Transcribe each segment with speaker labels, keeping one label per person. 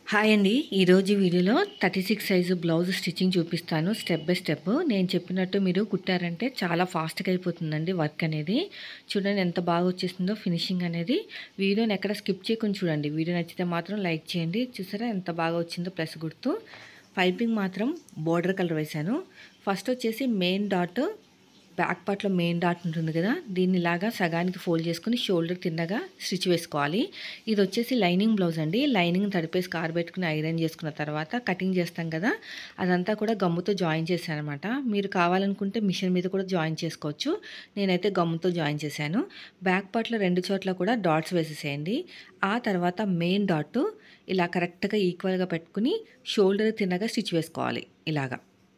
Speaker 1: hi అండి ఈరోజు వీడియోలో thirty six size blouse stitching చూపిస్తాను స్టెప్ బై స్టెప్ నేను చెప్పినట్టు మీరు కుట్టారంటే చాలా ఫాస్ట్గా అయిపోతుందండి వర్క్ అనేది చూడండి ఎంత బాగా వచ్చేసిందో ఫినిషింగ్ అనేది వీడియోని ఎక్కడ స్కిప్ చేయకుండా చూడండి వీడియో నచ్చితే మాత్రం లైక్ చేయండి చూసారా ఎంత బాగా వచ్చిందో ప్లస్ గుర్తు పైపింగ్ మాత్రం బోర్డర్ కలర్ వేశాను ఫస్ట్ వచ్చేసి మెయిన్ డాట్ బ్యాక్ పార్ట్లో మెయిన్ డాట్ ఉంటుంది కదా దీన్ని ఇలాగా సగానికి ఫోల్డ్ చేసుకుని షోల్డర్ తిన్నగా స్టిచ్ వేసుకోవాలి ఇది వచ్చేసి లైనింగ్ బ్లౌజ్ అండి లైనింగ్ తడిపేసి కారు పెట్టుకుని ఐరన్ చేసుకున్న తర్వాత కటింగ్ చేస్తాం కదా అదంతా కూడా గమ్ముతో జాయిన్ చేశాను అనమాట మీరు కావాలనుకుంటే మిషన్ మీద కూడా జాయిన్ చేసుకోవచ్చు నేనైతే గమ్ముతో జాయిన్ చేశాను బ్యాక్ పార్ట్లో రెండు చోట్ల కూడా డాట్స్ వేసేసేయండి ఆ తర్వాత మెయిన్ డాట్ ఇలా కరెక్ట్గా ఈక్వల్గా పెట్టుకుని షోల్డర్ తిన్నగా స్టిచ్ వేసుకోవాలి ఇలాగా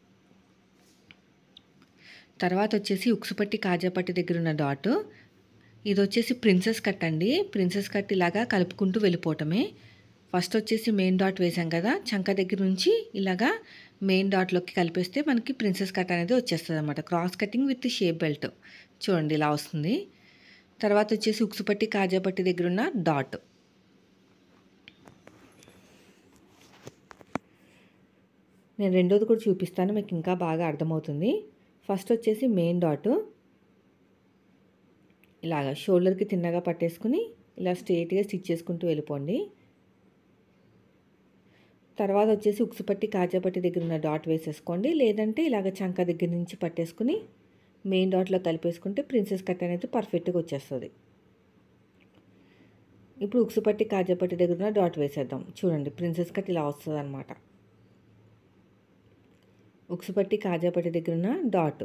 Speaker 1: తర్వాత వచ్చేసి ఉక్సుపట్టి కాజాపట్టి దగ్గర ఉన్న డాట్ ఇది వచ్చేసి ప్రిన్సెస్ కట్ అండి ప్రిన్సెస్ కట్ ఇలాగా కలుపుకుంటూ వెళ్ళిపోవటమే ఫస్ట్ వచ్చేసి మెయిన్ డాట్ వేసాం కదా చంక దగ్గర నుంచి ఇలాగా మెయిన్ డాట్లోకి కలిపేస్తే మనకి ప్రిన్సెస్ కట్ అనేది వచ్చేస్తుంది అనమాట cross cutting with shape belt చూడండి ఇలా వస్తుంది తర్వాత వచ్చేసి ఉక్సుపట్టి కాజాపట్టి దగ్గర ఉన్న డాట్ నేను రెండోది కూడా చూపిస్తాను మీకు ఇంకా బాగా అర్థమవుతుంది ఫస్ట్ వచ్చేసి మెయిన్ డాట్ ఇలాగ షోల్డర్కి తిన్నగా పట్టేసుకుని ఇలా స్ట్రేట్గా స్టిచ్ చేసుకుంటూ వెళ్ళిపోండి తర్వాత వచ్చేసి ఉక్సుపట్టి కాజాపట్టి దగ్గర ఉన్న డాట్ వేసేసుకోండి లేదంటే ఇలాగ చంక దగ్గర నుంచి పట్టేసుకుని మెయిన్ డాట్లో కలిపేసుకుంటే ప్రిన్సెస్ కట్ అనేది పర్ఫెక్ట్గా వచ్చేస్తుంది ఇప్పుడు ఉక్సుపట్టి కాజాపట్టి దగ్గర ఉన్న డాట్ వేసేద్దాం చూడండి ప్రిన్సెస్ కట్ ఇలా వస్తుంది అనమాట ఉక్సుపట్టి కాజాపట్టి దగ్గర ఉన్న డాట్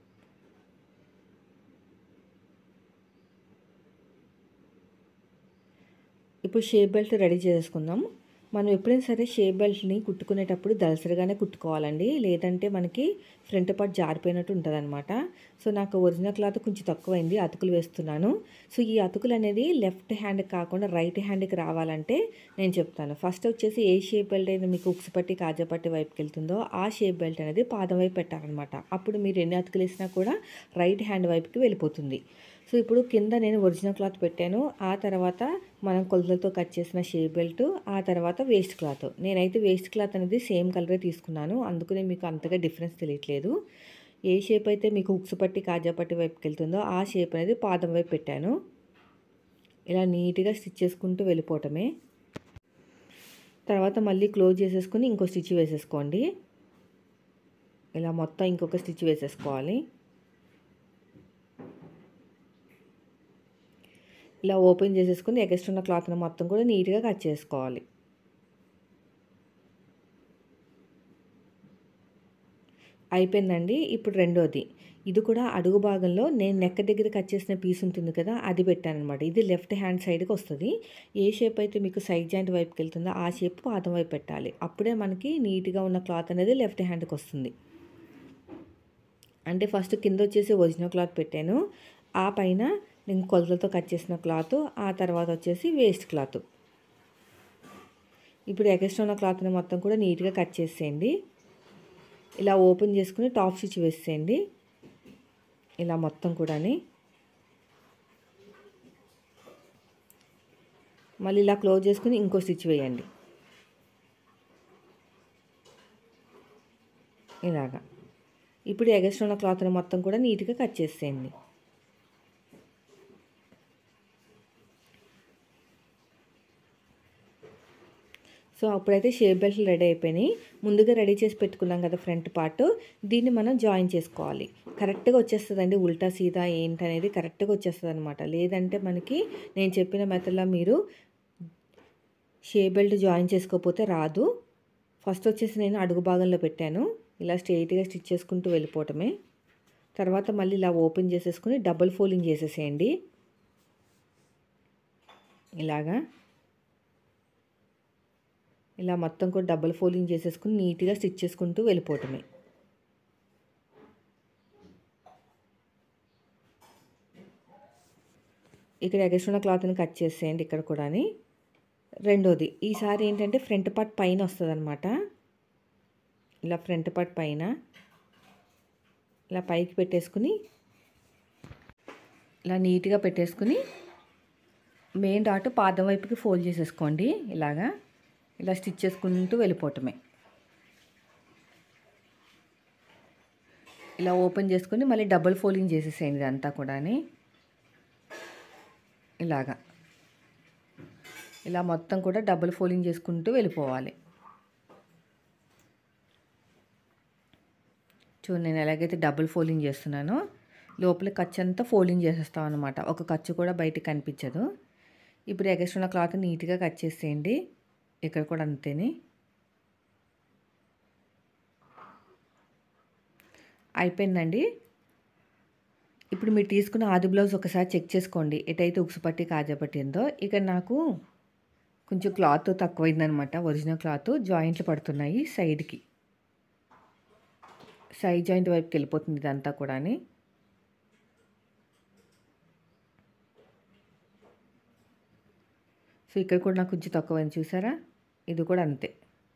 Speaker 1: ఇప్పుడు షేప్ బెల్ట్ రెడీ చేసుకుందాం మనం ఎప్పుడైనా సరే షేప్ బెల్ట్ని కుట్టుకునేటప్పుడు దలసరిగానే కుట్టుకోవాలండి లేదంటే మనకి ఫ్రంట్ పార్ట్ జారిపోయినట్టు ఉంటుంది అనమాట సో నాకు ఒరిజినల్ క్లాత్ కొంచెం తక్కువైంది అతుకులు వేస్తున్నాను సో ఈ అతుకులు అనేది లెఫ్ట్ హ్యాండ్ కాకుండా రైట్ హ్యాండ్కి రావాలంటే నేను చెప్తాను ఫస్ట్ వచ్చేసి ఏ షేప్ బెల్ట్ అయితే మీకు ఉక్స్ పట్టి కాజాపట్టి వైపుకి వెళ్తుందో ఆ షేప్ బెల్ట్ అనేది పాదం వైపు పెట్టాలన్నమాట అప్పుడు మీరు ఎన్ని అతుకులు వేసినా కూడా రైట్ హ్యాండ్ వైపుకి వెళ్ళిపోతుంది సో ఇప్పుడు కింద నేను ఒరిజినల్ క్లాత్ పెట్టాను ఆ తర్వాత మనం కొలతలతో కట్ చేసిన షేప్ బెల్ట్ ఆ తర్వాత వేస్ట్ క్లాత్ నేనైతే వేస్ట్ క్లాత్ అనేది సేమ్ కలరే తీసుకున్నాను అందుకనే మీకు అంతగా డిఫరెన్స్ తెలియట్లేదు ఏ షేప్ అయితే మీకు ఉక్స్ పట్టి కాజా పట్టి వైపుకి వెళ్తుందో ఆ షేప్ అనేది పాదం వైపు పెట్టాను ఇలా నీట్గా స్టిచ్ చేసుకుంటూ వెళ్ళిపోవటమే తర్వాత మళ్ళీ క్లోజ్ చేసేసుకుని ఇంకో స్టిచ్ వేసేసుకోండి ఇలా మొత్తం ఇంకొక స్టిచ్ వేసేసుకోవాలి ఇలా ఓపెన్ చేసేసుకుని ఎగస్ట్ ఉన్న క్లాత్ని మొత్తం కూడా నీట్గా కట్ చేసుకోవాలి అయిపోయిందండి ఇప్పుడు రెండోది ఇది కూడా అడుగు భాగంలో నేను నెక్క దగ్గర కట్ చేసిన పీస్ ఉంటుంది కదా అది పెట్టాను అనమాట ఇది లెఫ్ట్ హ్యాండ్ సైడ్కి వస్తుంది ఏ షేప్ అయితే మీకు సైడ్ జాయింట్ వైపుకి వెళ్తుందో ఆ షేప్ పాదం వైపు పెట్టాలి అప్పుడే మనకి నీట్గా ఉన్న క్లాత్ అనేది లెఫ్ట్ హ్యాండ్కి వస్తుంది అంటే ఫస్ట్ కింద వచ్చేసి ఒరిజినల్ క్లాత్ పెట్టాను ఆ పైన నేను కొలతలతో కట్ చేసిన క్లాత్ ఆ తర్వాత వచ్చేసి వేస్ట్ క్లాత్ ఇప్పుడు ఎగస్ట్రా ఉన్న క్లాత్ని మొత్తం కూడా నీట్గా కట్ చేసేయండి ఇలా ఓపెన్ చేసుకుని టాప్ స్టిచ్ వేసేయండి ఇలా మొత్తం కూడాని మళ్ళీ ఇలా క్లోజ్ చేసుకుని ఇంకో స్టిచ్ వేయండి ఇలాగా ఇప్పుడు ఎగస్ట్రా ఉన్న క్లాత్ని మొత్తం కూడా నీట్గా కట్ చేసేయండి సో అప్పుడైతే షేప్ బెల్ట్లు రెడీ అయిపోయినాయి ముందుగా రెడీ చేసి పెట్టుకున్నాం కదా ఫ్రంట్ పార్ట్ దీన్ని మనం జాయిన్ చేసుకోవాలి కరెక్ట్గా వచ్చేస్తుందండి ఉల్టా సీదా ఏంటనేది కరెక్ట్గా వచ్చేస్తుంది అనమాట లేదంటే మనకి నేను చెప్పిన మెథడ్లో మీరు షేప్ బెల్ట్ జాయిన్ చేసుకోకపోతే రాదు ఫస్ట్ వచ్చేసి నేను అడుగు భాగంలో పెట్టాను ఇలా స్ట్రెయిట్గా స్టిచ్ చేసుకుంటూ వెళ్ళిపోవటమే తర్వాత మళ్ళీ ఇలా ఓపెన్ చేసేసుకుని డబుల్ ఫోల్డింగ్ చేసేసేయండి ఇలాగా ఇలా మొత్తం కూడా డబుల్ ఫోల్డింగ్ చేసేసుకుని నీట్గా స్టిచ్ చేసుకుంటూ వెళ్ళిపోవటమే ఇక్కడ ఎగస్ట్రున్న క్లాత్ని కట్ చేసేయండి ఇక్కడ కూడా రెండోది ఈసారి ఏంటంటే ఫ్రంట్ పార్ట్ పైన వస్తుంది అనమాట ఇలా ఫ్రంట్ పార్ట్ పైన ఇలా పైకి పెట్టేసుకుని ఇలా నీట్గా పెట్టేసుకుని మెయిన్ డాట్ పాదం వైపుకి ఫోల్డ్ చేసేసుకోండి ఇలాగా ఇలా స్టిచ్ చేసుకుంటూ వెళ్ళిపోవటమే ఇలా ఓపెన్ చేసుకొని మళ్ళీ డబుల్ ఫోల్డింగ్ చేసేసేయండి ఇదంతా కూడా ఇలాగా ఇలా మొత్తం కూడా డబుల్ ఫోల్డింగ్ చేసుకుంటూ వెళ్ళిపోవాలి చూడండి నేను ఎలాగైతే డబుల్ ఫోల్డింగ్ చేస్తున్నానో లోపల ఖర్చు అంతా ఫోల్డింగ్ చేసేస్తాం అనమాట ఒక ఖర్చు కూడా బయటికి కనిపించదు ఇప్పుడు ఎగస్ట్రా ఉన్న క్లాత్ నీట్గా కట్ చేసేయండి ఇక్కడ కూడా అంతేని అయిపోయిందండి ఇప్పుడు మీరు తీసుకున్న ఆది బ్లౌజ్ ఒకసారి చెక్ చేసుకోండి ఎటైతే ఉక్సు పట్టి కాజా పట్టిందో ఇక్కడ నాకు కొంచెం క్లాత్ తక్కువైందనమాట ఒరిజినల్ క్లాత్ జాయింట్లు పడుతున్నాయి సైడ్కి సైడ్ జాయింట్ వైపుకి వెళ్ళిపోతుంది ఇదంతా కూడా సో ఇక్కడ కూడా నాకు కొంచెం తక్కువైంది చూసారా ఇది కూడా అంతే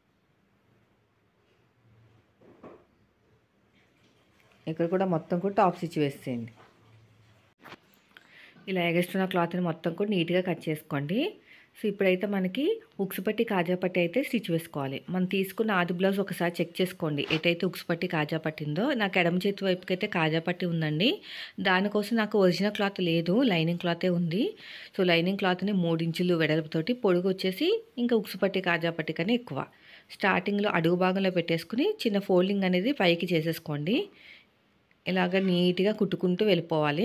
Speaker 1: ఇక్కడ కూడా మొత్తం కూడా టాప్ స్టిచ్ వేసేయండి ఇలా ఎగస్ట్రున్న క్లాత్ని మొత్తం కూడా నీట్గా కట్ చేసుకోండి సో ఇప్పుడైతే మనకి ఉక్సు పట్టి కాజా పట్టి అయితే స్టిచ్ వేసుకోవాలి మనం తీసుకున్న ఆది బ్లౌజ్ ఒకసారి చెక్ చేసుకోండి ఎటైతే ఉక్సు పట్టి కాజా పట్టిందో నాకు ఎడమ చేతి వైపుకి అయితే కాజా పట్టి ఉందండి దానికోసం నాకు ఒరిజినల్ క్లాత్ లేదు లైనింగ్ క్లాతే ఉంది సో లైనింగ్ క్లాత్ని మూడించులు వెడల్పుతోటి పొడుగు వచ్చేసి ఇంకా ఉక్సు పట్టి కాజా పట్టి కన్నా ఎక్కువ స్టార్టింగ్లో అడుగు భాగంలో పెట్టేసుకుని చిన్న ఫోల్డింగ్ అనేది పైకి చేసేసుకోండి ఇలాగ నీట్గా కుట్టుకుంటూ వెళ్ళిపోవాలి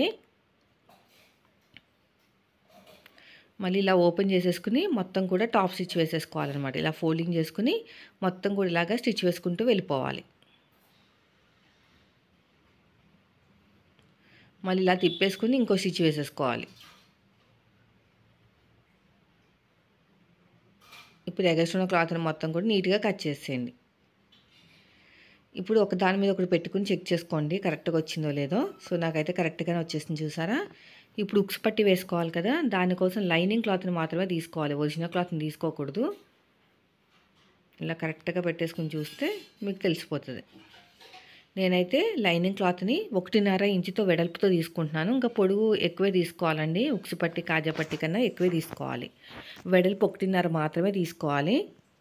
Speaker 1: మళ్ళీ ఇలా ఓపెన్ చేసేసుకుని మొత్తం కూడా టాప్ స్టిచ్ వేసేసుకోవాలన్నమాట ఇలా ఫోల్డింగ్ చేసుకుని మొత్తం కూడా ఇలాగా స్టిచ్ వేసుకుంటూ వెళ్ళిపోవాలి మళ్ళీ ఇలా తిప్పేసుకుని ఇంకో స్టిచ్ వేసేసుకోవాలి ఇప్పుడు ఎగస్ట్రున్న క్లాత్ని మొత్తం కూడా నీట్గా కట్ చేసేయండి ఇప్పుడు ఒక దాని మీద ఒకటి పెట్టుకుని చెక్ చేసుకోండి కరెక్ట్గా వచ్చిందో లేదో సో నాకైతే కరెక్ట్గానే వచ్చేసింది చూసారా ఇప్పుడు ఉక్స్ పట్టి వేసుకోవాలి కదా దానికోసం లైనింగ్ క్లాత్ని మాత్రమే తీసుకోవాలి ఒరిజినల్ క్లాత్ని తీసుకోకూడదు ఇలా కరెక్ట్గా పెట్టేసుకుని చూస్తే మీకు తెలిసిపోతుంది నేనైతే లైనింగ్ క్లాత్ని ఒకటిన్నర ఇంచుతో వెడల్పుతో తీసుకుంటున్నాను ఇంకా పొడుగు ఎక్కువే తీసుకోవాలండి ఉక్సు పట్టి కాజా పట్టి కన్నా ఎక్కువే తీసుకోవాలి వెడల్పు ఒకటిన్నర మాత్రమే తీసుకోవాలి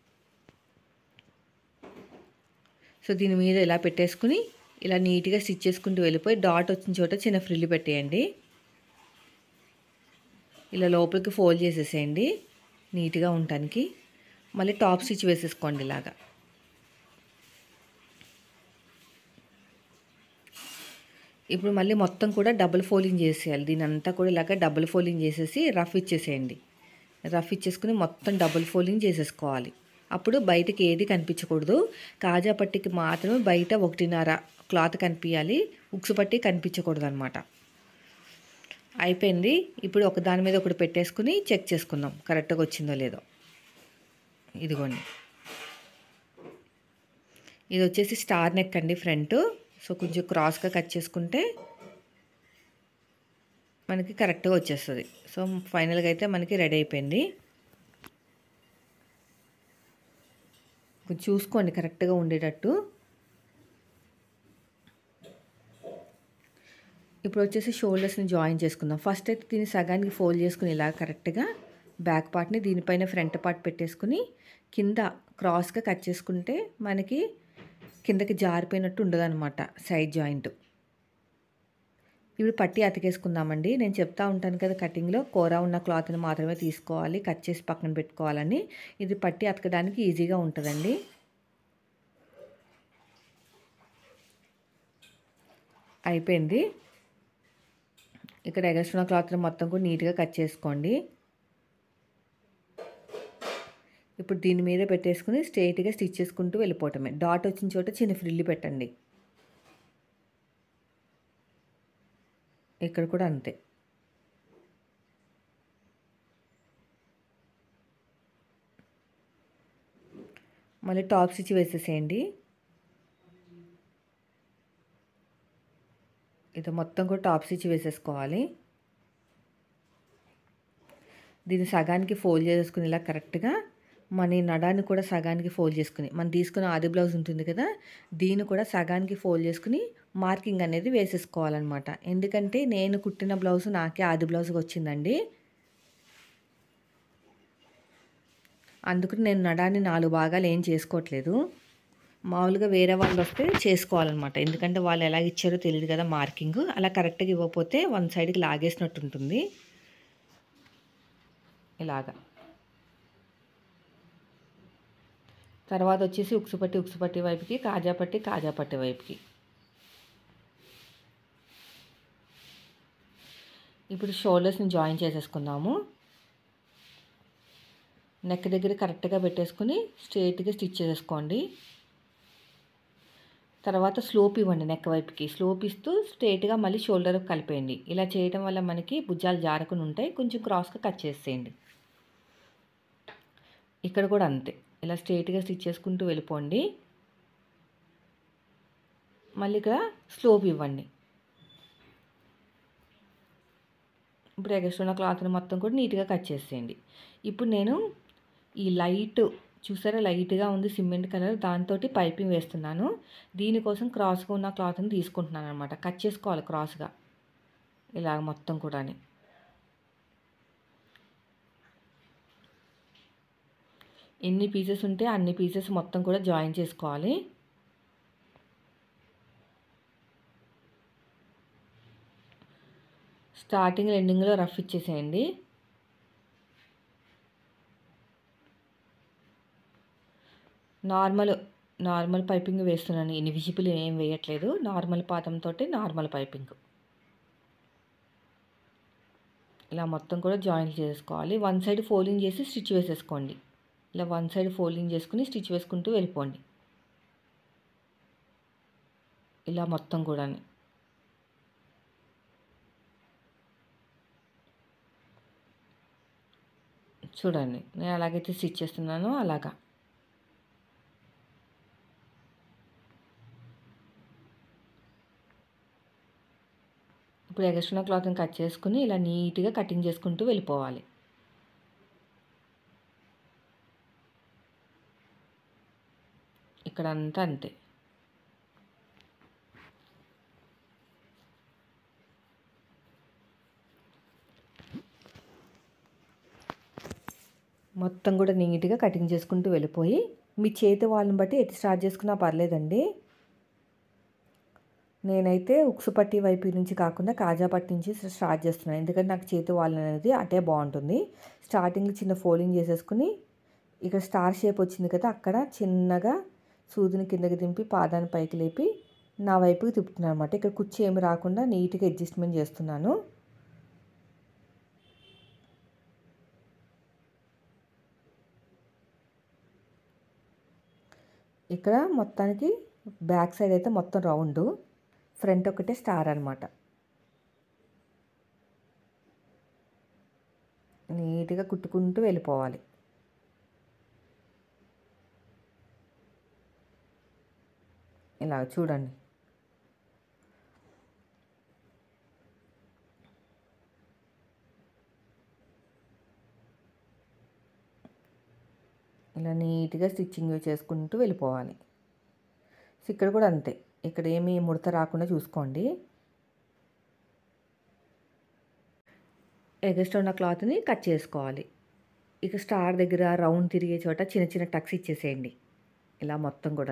Speaker 1: సో దీని మీద ఇలా పెట్టేసుకుని ఇలా నీట్గా స్టిచ్ చేసుకుంటూ వెళ్ళిపోయి డాట్ వచ్చిన చోట చిన్న ఫ్రిల్లు పెట్టేయండి ఇలా లోపలికి ఫోల్డ్ చేసేసేయండి నీట్గా ఉండటానికి మళ్ళీ టాప్ స్టిచ్ వేసేసుకోండి ఇలాగా ఇప్పుడు మళ్ళీ మొత్తం కూడా డబుల్ ఫోల్డింగ్ చేసేయాలి దీని అంతా కూడా ఇలాగ డబుల్ ఫోల్డింగ్ చేసేసి రఫ్ ఇచ్చేసేయండి రఫ్ ఇచ్చేసుకుని మొత్తం డబుల్ ఫోల్డింగ్ చేసేసుకోవాలి అప్పుడు బయటకి ఏది కనిపించకూడదు కాజా పట్టికి మాత్రమే బయట ఒకటిన్నర క్లాత్ కనిపించాలి ఉక్సు పట్టి కనిపించకూడదు అనమాట అయిపోయింది ఇప్పుడు ఒక దాని మీద ఒకటి పెట్టేసుకుని చెక్ చేసుకుందాం కరెక్ట్గా వచ్చిందో లేదో ఇదిగోండి ఇది వచ్చేసి స్టార్ నెక్ అండి ఫ్రంట్ సో కొంచెం క్రాస్గా కట్ చేసుకుంటే మనకి కరెక్ట్గా వచ్చేస్తుంది సో ఫైనల్గా అయితే మనకి రెడీ అయిపోయింది కొంచెం చూసుకోండి కరెక్ట్గా ఉండేటట్టు ఇప్పుడు వచ్చేసి షోల్డర్స్ని జాయిన్ చేసుకుందాం ఫస్ట్ అయితే దీన్ని సగానికి ఫోల్డ్ చేసుకుని ఇలా కరెక్ట్గా బ్యాక్ పార్ట్ని దీనిపైన ఫ్రంట్ పార్ట్ పెట్టేసుకుని కింద క్రాస్గా కట్ చేసుకుంటే మనకి కిందకి జారిపోయినట్టు ఉండదన్నమాట సైడ్ జాయింట్ ఇప్పుడు పట్టి అతికేసుకుందామండి నేను చెప్తా ఉంటాను కదా కటింగ్లో కూర ఉన్న క్లాత్ని మాత్రమే తీసుకోవాలి కట్ చేసి పక్కన పెట్టుకోవాలని ఇది పట్టి అతకడానికి ఈజీగా ఉంటుందండి అయిపోయింది ఇక్కడ ఎగస్ట్రా క్లాత్ని మొత్తం కూడా నీట్గా కట్ చేసుకోండి ఇప్పుడు దీని మీద పెట్టేసుకుని స్ట్రైట్గా స్టిచ్ చేసుకుంటూ వెళ్ళిపోవటమే డాట్ వచ్చిన చోట చిన్న ఫ్రిల్లి పెట్టండి ఇక్కడ కూడా అంతే మళ్ళీ టాప్ స్టిచ్ వేసేసేయండి ఇది మొత్తం కూడా టాప్ స్టిచ్ వేసేసుకోవాలి దీన్ని సగానికి ఫోల్డ్ చేసుకుని ఇలా కరెక్ట్గా మన ఈ నడాన్ని కూడా సగానికి ఫోల్డ్ చేసుకుని మనం తీసుకున్న ఆది బ్లౌజ్ ఉంటుంది కదా దీన్ని కూడా సగానికి ఫోల్డ్ చేసుకుని మార్కింగ్ అనేది వేసేసుకోవాలన్నమాట ఎందుకంటే నేను కుట్టిన బ్లౌజ్ నాకే ఆది బ్లౌజ్కి వచ్చిందండి అందుకని నేను నడాన్ని నాలుగు భాగాలు ఏం చేసుకోవట్లేదు మామూలుగా వేరే వాళ్ళు వస్తే చేసుకోవాలన్నమాట ఎందుకంటే వాళ్ళు ఎలా ఇచ్చారో తెలియదు కదా మార్కింగ్ అలా కరెక్ట్గా ఇవ్వకపోతే వన్ సైడ్కి లాగేసినట్టు ఉంటుంది ఇలాగా తర్వాత వచ్చేసి ఉక్సుపట్టి ఉక్సుపట్టి వైపుకి కాజాపట్టి కాజాపట్టి వైపుకి ఇప్పుడు షోల్డర్స్ని జాయిన్ చేసేసుకుందాము నెక్ దగ్గర కరెక్ట్గా పెట్టేసుకుని స్ట్రైట్గా స్టిచ్ చేసేసుకోండి తర్వాత స్లోప్ ఇవ్వండి నెక్ వైపుకి స్లోప్ ఇస్తూ స్ట్రైట్గా మళ్ళీ షోల్డర్ కలిపేయండి ఇలా చేయడం వల్ల మనకి భుజాలు జారకుండా ఉంటాయి కొంచెం క్రాస్గా కట్ చేసేయండి ఇక్కడ కూడా అంతే ఇలా స్ట్రైట్గా స్టిచ్ చేసుకుంటూ వెళ్ళిపోండి మళ్ళీ ఇక్కడ స్లోప్ ఇవ్వండి ఇప్పుడు ఎగస్ట్రా ఉన్న క్లాత్ని మొత్తం కూడా నీట్గా కట్ చేసేయండి ఇప్పుడు నేను ఈ లైట్ చూసారా లైట్గా ఉంది సిమెంట్ కలర్ దాంతో పైపింగ్ వేస్తున్నాను దీనికోసం క్రాస్గా ఉన్న క్లాత్ని తీసుకుంటున్నాను అనమాట కట్ చేసుకోవాలి క్రాస్గా ఇలా మొత్తం కూడా ఎన్ని పీసెస్ ఉంటే అన్ని పీసెస్ మొత్తం కూడా జాయిన్ చేసుకోవాలి స్టార్టింగ్ ఎండింగ్లో రఫ్ ఇచ్చేసేయండి నార్మల్ నార్మల్ పైపింగ్ వేస్తున్నాను ఇన్విజిబుల్ ఏం వేయట్లేదు నార్మల్ పాతంతో నార్మల్ పైపింగ్ ఇలా మొత్తం కూడా జాయిన్ చేసుకోవాలి వన్ సైడ్ ఫోల్డింగ్ చేసి స్టిచ్ వేసేసుకోండి ఇలా వన్ సైడ్ ఫోల్డింగ్ చేసుకుని స్టిచ్ వేసుకుంటూ వెళ్ళిపోండి ఇలా మొత్తం కూడా చూడండి నేను ఎలాగైతే స్టిచ్ చేస్తున్నానో అలాగా ఇప్పుడు ఎగస్ట్రా క్లాత్ని కట్ చేసుకుని ఇలా నీట్గా కటింగ్ చేసుకుంటూ వెళ్ళిపోవాలి ఇక్కడ అంతా అంతే మొత్తం కూడా నీట్గా కటింగ్ చేసుకుంటూ వెళ్ళిపోయి మీ చేతి వాళ్ళని బట్టి ఎటు స్టార్ట్ చేసుకున్నా పర్లేదండి నేనైతే ఉక్సు పట్టి వైపు నుంచి కాకుండా కాజా పట్టి నుంచి స్టార్ట్ చేస్తున్నాను ఎందుకంటే నాకు చేతి వాళ్ళ అనేది అటే బాగుంటుంది స్టార్టింగ్లో చిన్న ఫోల్డింగ్ చేసేసుకుని ఇక్కడ స్టార్ షేప్ వచ్చింది కదా అక్కడ చిన్నగా సూదిని కిందకి దింపి పాదాన్ని పైకి లేపి నా వైపుకి తిప్పుతున్నాను అనమాట ఇక్కడ కుర్చీ ఏమి రాకుండా నీట్గా అడ్జస్ట్మెంట్ చేస్తున్నాను ఇక్కడ మొత్తానికి బ్యాక్ సైడ్ అయితే మొత్తం రౌండ్ ఫ్రంట్ ఒకటే స్టార్ అనమాట నీట్గా కుట్టుకుంటూ వెళ్ళిపోవాలి ఇలా చూడండి ఇలా నీట్గా స్టిచ్చింగ్ చేసుకుంటూ వెళ్ళిపోవాలి సో ఇక్కడ కూడా అంతే ఇక్కడ ఏమీ ముడత రాకుండా చూసుకోండి ఎగస్ట్రా ఉన్న క్లాత్ని కట్ చేసుకోవాలి ఇక స్టార్ దగ్గర రౌండ్ తిరిగే చోట చిన్న చిన్న టక్స్ ఇచ్చేసేయండి ఇలా మొత్తం కూడా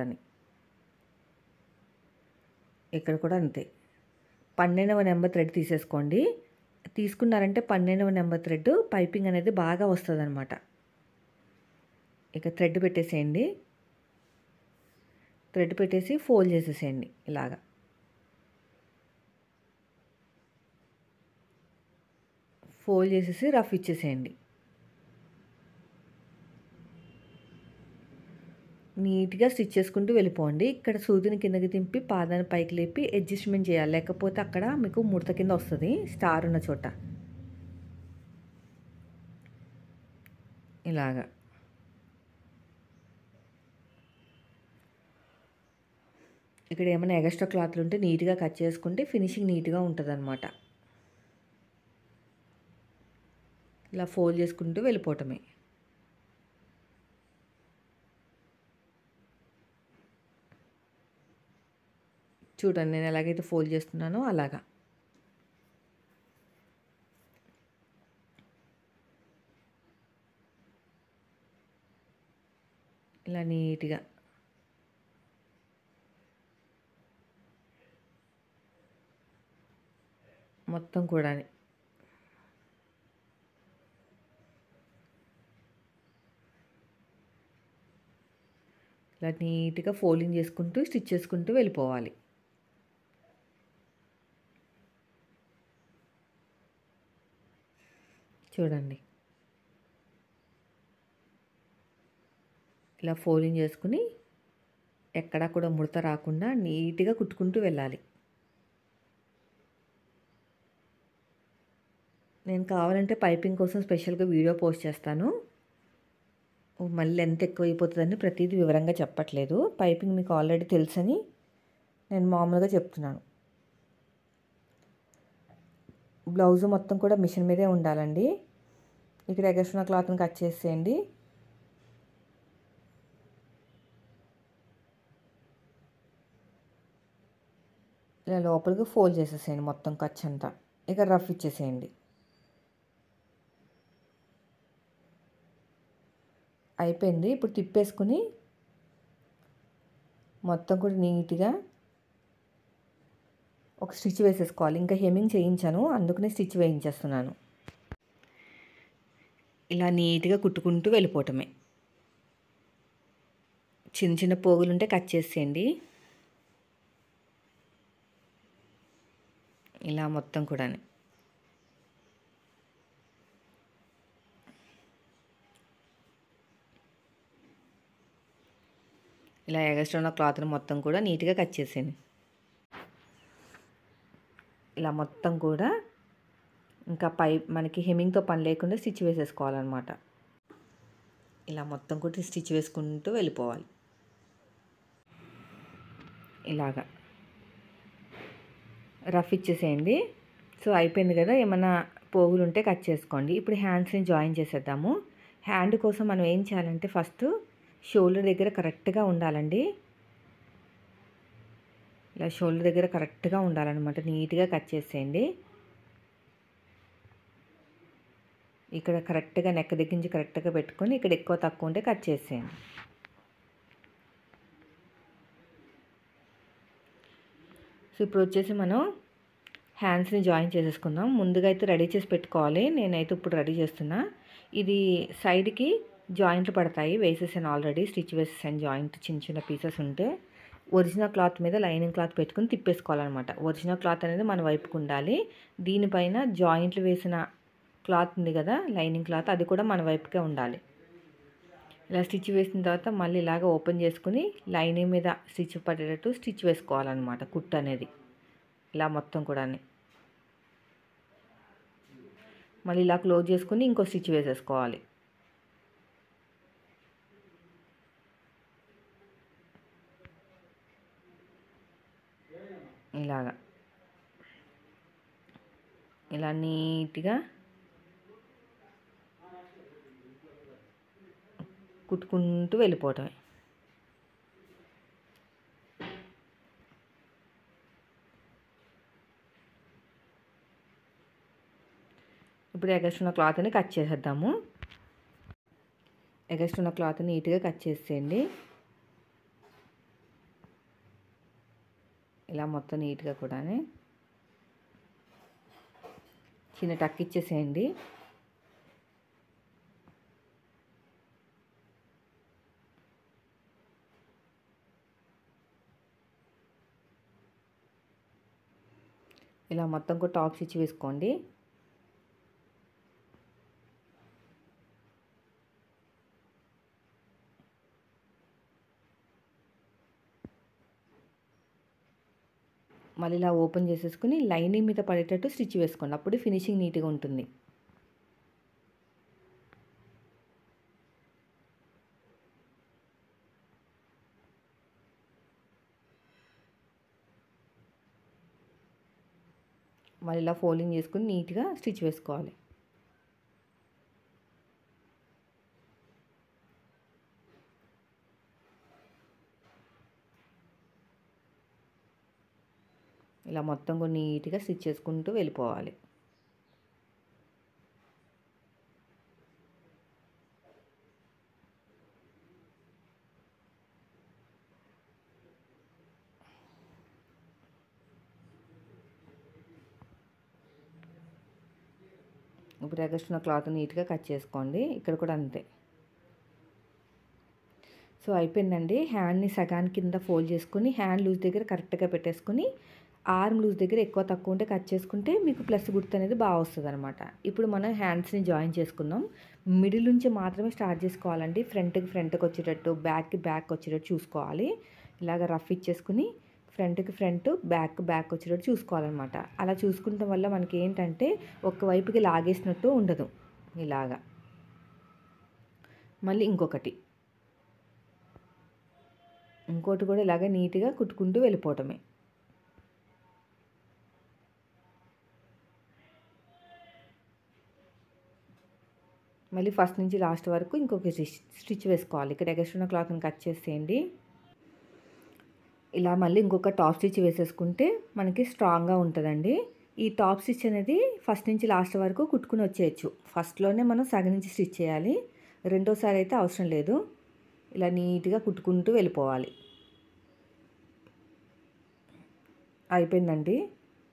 Speaker 1: ఇక్కడ కూడా అంతే పన్నెండవ నెంబర్ థ్రెడ్ తీసేసుకోండి తీసుకున్నారంటే పన్నెండవ నెంబర్ థ్రెడ్ పైపింగ్ అనేది బాగా వస్తుంది అనమాట ఇక థ్రెడ్ పెట్టేసేయండి థ్రెడ్ పెట్టేసి ఫోల్డ్ చేసేసేయండి ఇలాగా ఫోల్డ్ చేసేసి రఫ్ ఇచ్చేసేయండి నీట్గా స్టిచ్ చేసుకుంటూ వెళ్ళిపోండి ఇక్కడ సూదిని కిందకి దింపి పాదాన్ని పైకి లేపి అడ్జస్ట్మెంట్ చేయాలి లేకపోతే అక్కడ మీకు ముడత కింద వస్తుంది స్టార్ ఉన్న చోట ఇలాగా ఇక్కడ ఏమైనా ఎగస్ట్రా క్లాత్లు ఉంటే నీట్గా కట్ చేసుకుంటే ఫినిషింగ్ నీట్గా ఉంటుంది అనమాట ఇలా ఫోల్డ్ చేసుకుంటూ వెళ్ళిపోవటమే చూడండి నేను ఎలాగైతే ఫోల్డ్ చేస్తున్నానో అలాగా ఇలా నీట్గా మొత్తం కూడా ఇలా నీట్గా ఫోల్డింగ్ చేసుకుంటూ స్టిచ్ చేసుకుంటూ వెళ్ళిపోవాలి చూడండి ఇలా ఫోల్డింగ్ చేసుకుని ఎక్కడా కూడా ముడత రాకుండా నీట్గా కుట్టుకుంటూ వెళ్ళాలి నేను కావాలంటే పైపింగ్ కోసం స్పెషల్గా వీడియో పోస్ట్ చేస్తాను మళ్ళీ ఎంత ఎక్కువ అయిపోతుందని ప్రతిదీ వివరంగా చెప్పట్లేదు పైపింగ్ మీకు ఆల్రెడీ తెలుసని నేను మామూలుగా చెప్తున్నాను బ్లౌజ్ మొత్తం కూడా మిషన్ మీదే ఉండాలండి ఇక్కడ ఎగస్ట్రా క్లాత్ని కట్ చేసేయండి ఇలా లోపలికి ఫోల్డ్ చేసేసేయండి మొత్తం ఖర్చు అంతా ఇక రఫ్ ఇచ్చేసేయండి అయిపోయింది ఇప్పుడు తిప్పేసుకుని మొత్తం కూడా నీట్గా ఒక స్టిచ్ వేసేసుకోవాలి ఇంకా హెమ్మింగ్ చేయించాను అందుకనే స్టిచ్ వేయించేస్తున్నాను ఇలా నీట్గా కుట్టుకుంటూ వెళ్ళిపోవటమే చిన్న చిన్న పోగులు ఉంటే కట్ చేసేయండి ఇలా మొత్తం కూడా ఇలా ఎగస్ట్రా ఉన్న క్లాత్ని మొత్తం కూడా నీట్గా కట్ చేసేయండి ఇలా మొత్తం కూడా ఇంకా పై మనకి హెమ్మింగ్తో పని లేకుండా స్టిచ్ వేసేసుకోవాలన్నమాట ఇలా మొత్తం కూడా స్టిచ్ వేసుకుంటూ వెళ్ళిపోవాలి ఇలాగా రఫ్ ఇచ్చేసేయండి సో అయిపోయింది కదా ఏమన్నా పోగులు ఉంటే కట్ చేసుకోండి ఇప్పుడు హ్యాండ్స్ని జాయిన్ చేసేద్దాము హ్యాండ్ కోసం మనం ఏం చేయాలంటే ఫస్ట్ షోల్డర్ దగ్గర కరెక్ట్గా ఉండాలండి ఇలా షోల్డర్ దగ్గర కరెక్ట్గా ఉండాలన్నమాట నీట్గా కట్ చేసేయండి ఇక్కడ కరెక్ట్గా నెక్ దగ్గర నుంచి కరెక్ట్గా పెట్టుకొని ఇక్కడ ఎక్కువ తక్కువ ఉంటే కట్ చేసేయండి సో ఇప్పుడు వచ్చేసి మనం హ్యాండ్స్ని జాయిన్ చేసేసుకుందాం ముందుగా అయితే రెడీ చేసి పెట్టుకోవాలి నేనైతే ఇప్పుడు రెడీ చేస్తున్నా ఇది సైడ్కి జాయింట్లు పడతాయి వేసేసాను ఆల్రెడీ స్టిచ్ వేసేసాను జాయింట్ చిన్న చిన్న పీసెస్ ఉంటే ఒరిజినల్ క్లాత్ మీద లైనింగ్ క్లాత్ పెట్టుకుని తిప్పేసుకోవాలన్నమాట ఒరిజినల్ క్లాత్ అనేది మన వైపుకు ఉండాలి దీనిపైన జాయింట్లు వేసిన క్లాత్ ఉంది కదా లైనింగ్ క్లాత్ అది కూడా మన వైపుకే ఉండాలి ఇలా స్టిచ్ వేసిన తర్వాత మళ్ళీ ఇలాగ ఓపెన్ చేసుకుని లైనింగ్ మీద స్టిచ్ పడేటట్టు స్టిచ్ వేసుకోవాలన్నమాట కుట్టు అనేది ఇలా మొత్తం కూడా మళ్ళీ ఇలా క్లోజ్ చేసుకుని ఇంకో స్టిచ్ వేసేసుకోవాలి ఇలాగా ఇలా నీట్గా కుట్టుకుంటూ వెళ్ళిపోవటమే ఇప్పుడు ఎగస్ట్ ఉన్న క్లాత్ని కట్ చేసేద్దాము ఎగస్ట్ ఉన్న క్లాత్ నీట్గా కట్ చేసేయండి ఇలా మొత్తం నీట్గా కూడా చిన్న టక్ ఇచ్చేసేయండి ఇలా మొత్తం కూడా టాప్స్ ఇచ్చి వేసుకోండి మళ్ళీ ఇలా ఓపెన్ చేసేసుకుని లైనింగ్ మీద పడేటట్టు స్టిచ్ వేసుకోండి అప్పుడు ఫినిషింగ్ నీట్గా ఉంటుంది మళ్ళీ ఇలా ఫోల్డింగ్ చేసుకుని నీట్గా స్టిచ్ వేసుకోవాలి ఇలా మొత్తం కూడా నీట్గా స్టిచ్ చేసుకుంటూ వెళ్ళిపోవాలి ఇప్పుడు ఎగస్ట్రున్న క్లాత్ నీట్గా కట్ చేసుకోండి ఇక్కడ కూడా అంతే సో అయిపోయిందండి హ్యాండ్ని సగాని కింద ఫోల్డ్ చేసుకుని హ్యాండ్ లూజ్ దగ్గర కరెక్ట్గా పెట్టేసుకుని ఆర్మ్ లూజ్ దగ్గర ఎక్కువ తక్కువ ఉంటే కట్ చేసుకుంటే మీకు ప్లస్ గుర్తు అనేది బాగా వస్తుంది అనమాట ఇప్పుడు మనం హ్యాండ్స్ని జాయిన్ చేసుకుందాం మిడిల్ నుంచి మాత్రమే స్టార్ట్ చేసుకోవాలండి ఫ్రంట్కి ఫ్రంట్కి వచ్చేటట్టు బ్యాక్కి బ్యాక్ వచ్చేటట్టు చూసుకోవాలి ఇలాగ రఫ్ ఇచ్చేసుకుని ఫ్రంట్కి ఫ్రంట్ బ్యాక్ బ్యాక్ వచ్చేటట్టు చూసుకోవాలన్నమాట అలా చూసుకుంటాం వల్ల మనకి ఏంటంటే ఒక వైపుకి లాగేసినట్టు ఉండదు ఇలాగా మళ్ళీ ఇంకొకటి ఇంకోటి కూడా ఇలాగే నీట్గా కుట్టుకుంటూ వెళ్ళిపోవటమే మళ్ళీ ఫస్ట్ నుంచి లాస్ట్ వరకు ఇంకొక స్టిచ్ వేసుకోవాలి ఇక్కడ ఎగస్ట్రున్న క్లాత్ని కట్ చేసేయండి ఇలా మళ్ళీ ఇంకొక టాప్ స్టిచ్ వేసేసుకుంటే మనకి స్ట్రాంగ్గా ఉంటుందండి ఈ టాప్ స్టిచ్ అనేది ఫస్ట్ నుంచి లాస్ట్ వరకు కుట్టుకుని వచ్చేయచ్చు ఫస్ట్లోనే మనం సగం నుంచి స్టిచ్ చేయాలి రెండోసారి అయితే అవసరం లేదు ఇలా నీట్గా కుట్టుకుంటూ వెళ్ళిపోవాలి అయిపోయిందండి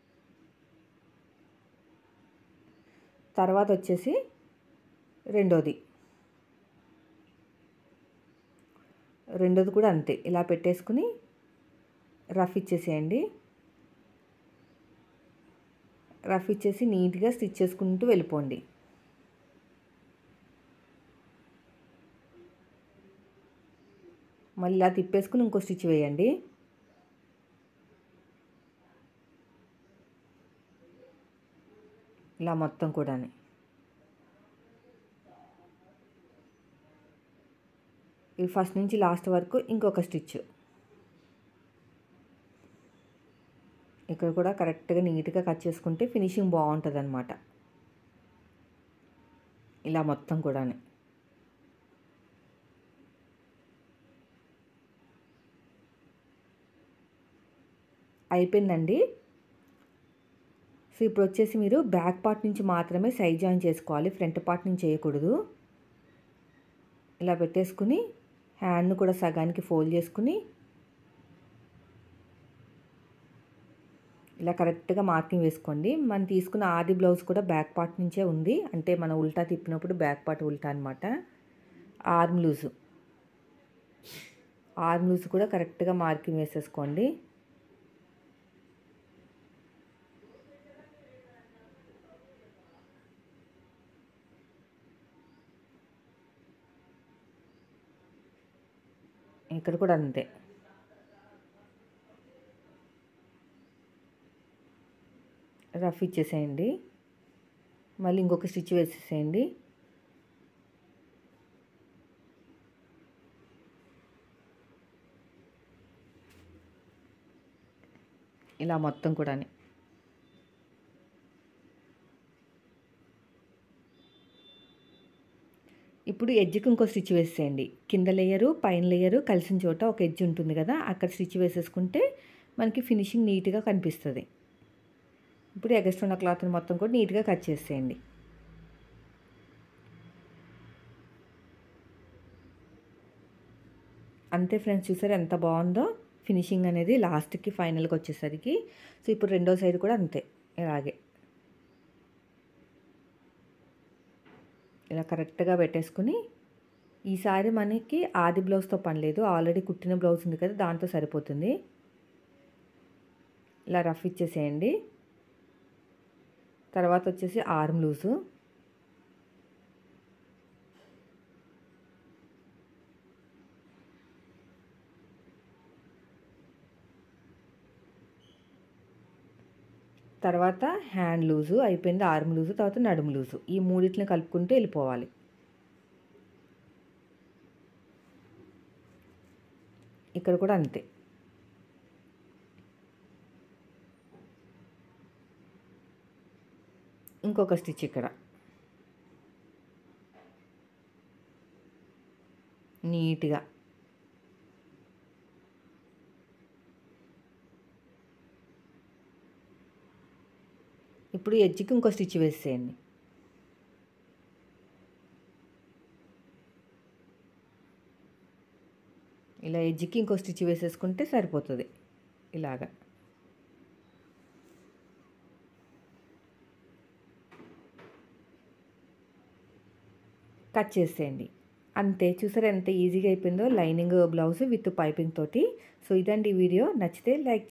Speaker 1: తర్వాత వచ్చేసి రెండోది రెండోది కూడా అంతే ఇలా పెట్టేసుకుని రఫ్ ఇచ్చేసేయండి రఫ్ ఇచ్చేసి నీట్గా స్టిచ్ చేసుకుంటూ వెళ్ళిపోండి మళ్ళీ ఇలా తిప్పేసుకుని ఇంకో స్టిచ్ వేయండి ఇలా మొత్తం కూడా ఇది ఫస్ట్ నుంచి లాస్ట్ వరకు ఇంకొక స్టిచ్ ఇక్కడ కూడా కరెక్ట్గా నీట్గా కట్ చేసుకుంటే ఫినిషింగ్ బాగుంటుంది అనమాట ఇలా మొత్తం కూడా అయిపోయిందండి సో ఇప్పుడు వచ్చేసి మీరు బ్యాక్ పార్ట్ నుంచి మాత్రమే సైడ్ జాయిన్ చేసుకోవాలి ఫ్రంట్ పార్ట్ నుంచి చేయకూడదు ఇలా పెట్టేసుకుని హ్యాండ్ను కూడా సగానికి ఫోల్డ్ చేసుకుని ఇలా కరెక్ట్గా మార్కింగ్ వేసుకోండి మనం తీసుకున్న ఆది బ్లౌజ్ కూడా బ్యాక్ పార్ట్ నుంచే ఉంది అంటే మనం ఉల్టా తిప్పినప్పుడు బ్యాక్ పార్ట్ ఉల్టా అనమాట ఆర్మ్ లూజు ఆర్మ్ లూజ్ కూడా కరెక్ట్గా మార్కింగ్ వేసేసుకోండి ఇక్కడ కూడా అంతే రఫ్ ఇచ్చేసేయండి మళ్ళీ ఇంకొక స్టిచ్ వేసేసేయండి ఇలా మొత్తం కూడా ఇప్పుడు ఎడ్జ్కి ఇంకో స్టిచ్ వేసేయండి కింద లేయరు పైన లేయరు కలిసిన చోట ఒక ఎడ్జ్ ఉంటుంది కదా అక్కడ స్టిచ్ వేసేసుకుంటే మనకి ఫినిషింగ్ నీట్గా కనిపిస్తుంది ఇప్పుడు ఎగస్ట్ ఉన్న క్లాత్ని మొత్తం కూడా నీట్గా కట్ చేసేయండి అంతే ఫ్రెండ్స్ చూసారు ఎంత బాగుందో ఫినిషింగ్ అనేది లాస్ట్కి ఫైనల్కి వచ్చేసరికి సో ఇప్పుడు రెండో సైడ్ కూడా అంతే ఇలాగే ఇలా కరెక్ట్గా పెట్టేసుకుని ఈసారి మనకి ఆది బ్లౌజ్తో పని లేదు ఆల్రెడీ కుట్టిన బ్లౌజ్ ఉంది కదా దాంతో సరిపోతుంది ఇలా రఫ్ ఇచ్చేసేయండి తర్వాత వచ్చేసి ఆర్మ్ లూజు తర్వాత హ్యాండ్ లూజు అయిపోయింది ఆర్మ్ లూజు తర్వాత నడుము లూజు ఈ మూడింటిని కలుపుకుంటూ వెళ్ళిపోవాలి ఇక్కడ కూడా అంతే ఇంకొక స్టిచ్ ఇక్కడ నీట్గా ఇప్పుడు ఎడ్జ్కి ఇంకో స్టిచ్ వేసేయండి ఇలా ఎడ్జ్కి ఇంకో స్టిచ్ వేసేసుకుంటే సరిపోతుంది ఇలాగా కట్ చేసేయండి అంతే చూసారా ఎంత ఈజీగా అయిపోయిందో లైనింగ్ బ్లౌజ్ విత్ పైపింగ్ తోటి సో ఇదండి వీడియో నచ్చితే లైక్